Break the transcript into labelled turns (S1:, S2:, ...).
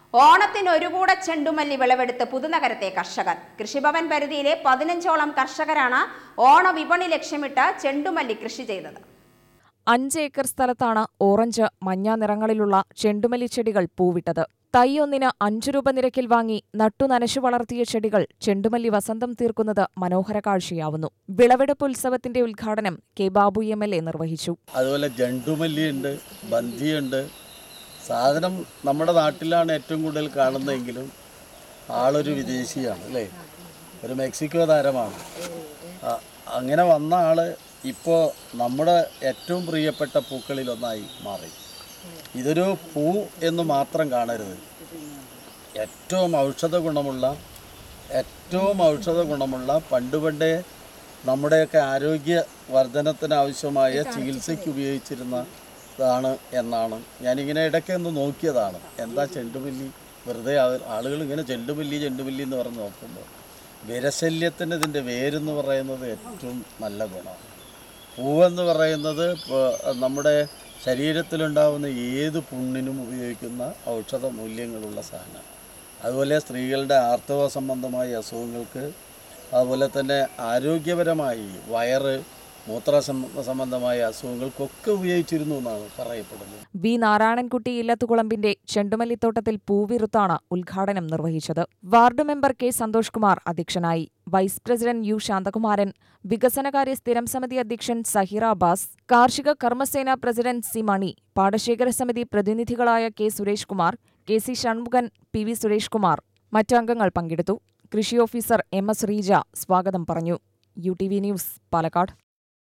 S1: ഓണത്തിന് ഒരു കൂടെ ചെണ്ടുമല്ലി വിളവെടുത്ത് പുതുനഗരത്തെ കർഷകർ കൃഷിഭവൻ പരിധിയിലെ പതിനഞ്ചോളം കർഷകരാണ് ഓണ വിപണി ലക്ഷ്യമിട്ട് ചെണ്ടുമല്ലി കൃഷി ചെയ്തത്
S2: അഞ്ച് ഏക്കർ സ്ഥലത്താണ് ഓറഞ്ച് മഞ്ഞ നിറങ്ങളിലുള്ള ചെണ്ടുമല്ലി ചെടികൾ പൂവിട്ടത് തൈ ഒന്നിന് അഞ്ചു രൂപ നിരക്കിൽ വാങ്ങി നട്ടു നനച്ചു വളർത്തിയ ചെടികൾ ചെണ്ടുമല്ലി വസന്തം തീർക്കുന്നത് മനോഹര കാഴ്ചയാവുന്നു വിളവെടുപ്പ് ഉത്സവത്തിന്റെ ഉദ്ഘാടനം K Babu M L A നിർവഹിച്ചു
S3: അതുപോലെ ജണ്ടുമല്ലിയുണ്ട് ബന്ധിയുണ്ട് സാധനം നമ്മുടെ നാട്ടിലാണ് ഏറ്റവും കൂടുതൽ കാണുന്നതെങ്കിലും ആളൊരു വിദേശിയാണ് അല്ലേ ഒരു മെക്സിക്കോ താരമാണ് ആ, അങ്ങനെ വന്ന ആള് ഇപ്പോൾ നമ്മുടെ ഏറ്റവും പ്രിയപ്പെട്ട പൂക്കളിലൊന്നായി മാറി ഇതൊരു പൂ എന്ന് മാത്രം കാണരുത് ഏറ്റവും ഔഷധ ഗുണമുള്ള ഏറ്റവും ഔഷധ ഗുണമുള്ള പണ്ട് പണ്ടേ നമ്മുടെയൊക്കെ ആരോഗ്യ വർധനത്തിന് ആവശ്യമായ ചികിത്സയ്ക്ക് ഉപയോഗിച്ചിരുന്നതാണ് എന്നാണ് ഞാനിങ്ങനെ ഇടയ്ക്ക് ഒന്ന് നോക്കിയതാണ് എന്താ ചെണ്ടുമല്ലി വെറുതെ ആ- ആളുകൾ ഇങ്ങനെ ചെണ്ടുമല്ലി ചെണ്ടുമല്ലി എന്ന് പറഞ്ഞ് നോക്കുമ്പോൾ വിരശല്യത്തിന് ഇതിൻ്റെ വേരെന്ന് പറയുന്നത് ഏറ്റവും നല്ല ഗുണമാണ് പൂവെന്ന് പറയുന്നത് ഇപ്പോൾ നമ്മുടെ ശരീരത്തിലുണ്ടാവുന്ന ഏത് പുണ്ണിനും ഉപയോഗിക്കുന്ന ഔഷധ മൂല്യങ്ങളുള്ള സാധനം അതുപോലെ സ്ത്രീകളുടെ ആർത്തവ സംബന്ധമായ അസുഖങ്ങൾക്ക് അതുപോലെ തന്നെ ആരോഗ്യപരമായി വയറ് മൂത്ര സംബ- സംബന്ധമായ അസുഖങ്ങൾക്കൊക്കെ ഉപയോഗിച്ചിരുന്നു എന്നാണ് പറയപ്പെടുന്നത്
S2: വി നാരായണൻകുട്ടി ഇല്ലത്തുകുളമ്പിന്റെ ചെണ്ടുമല്ലിത്തോട്ടത്തിൽ പൂവിറുത്താണ് ഉദ്ഘാടനം നിർവഹിച്ചത് ward member K Santhosh Kumar അധ്യക്ഷനായി വൈസ് പ്രസിഡന്റ് യു ശാന്തകുമാരൻ വികസനകാര്യ സ്ഥിരം സമിതി അധ്യക്ഷൻ സഹിറ അബ്ബാസ് കാർഷിക കർമ്മസേന പ്രസിഡന്റ് സി മണി പാടശേഖര സമിതി പ്രതിനിധികളായ K Suresh Kumar K C Shanmukhan P V Suresh Kumar മറ്റു അംഗങ്ങൾ പങ്കെടുത്തു കൃഷി ഓഫീസർ എം എസ് റീജ സ്വാഗതം പറഞ്ഞു U T V news Palakkad